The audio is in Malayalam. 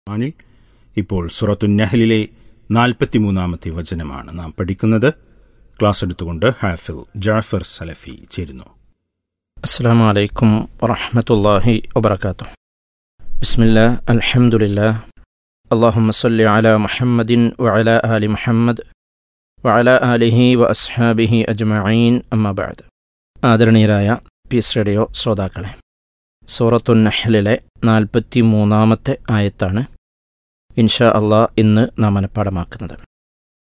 ഖുർആനിൽ ഇപ്പോൾ സുറത്തു നഹലിലെ നാൽപ്പത്തിമൂന്നാമത്തെ വചനമാണ് നാം പഠിക്കുന്നത് ക്ലാസ് എടുത്തുകൊണ്ട് ഹാഫിൽ ജാഫർ സലഫി ചേരുന്നു السلام عليكم ورحمة الله وبركاته بسم الله الحمد لله اللهم صل على محمد وعلى آل محمد وعلى آله وأصحابه أجمعين أما بعد ആദരണീയരായ പീസ് റേഡിയോ ശ്രോതാക്കളെ സൂറത്തു നഹ്ലിലെ നാൽപ്പത്തി മൂന്നാമത്തെ ആയത്താണ് ഇൻഷാ അള്ളാ ഇന്ന് നാം മനഃപ്പാടമാക്കുന്നത്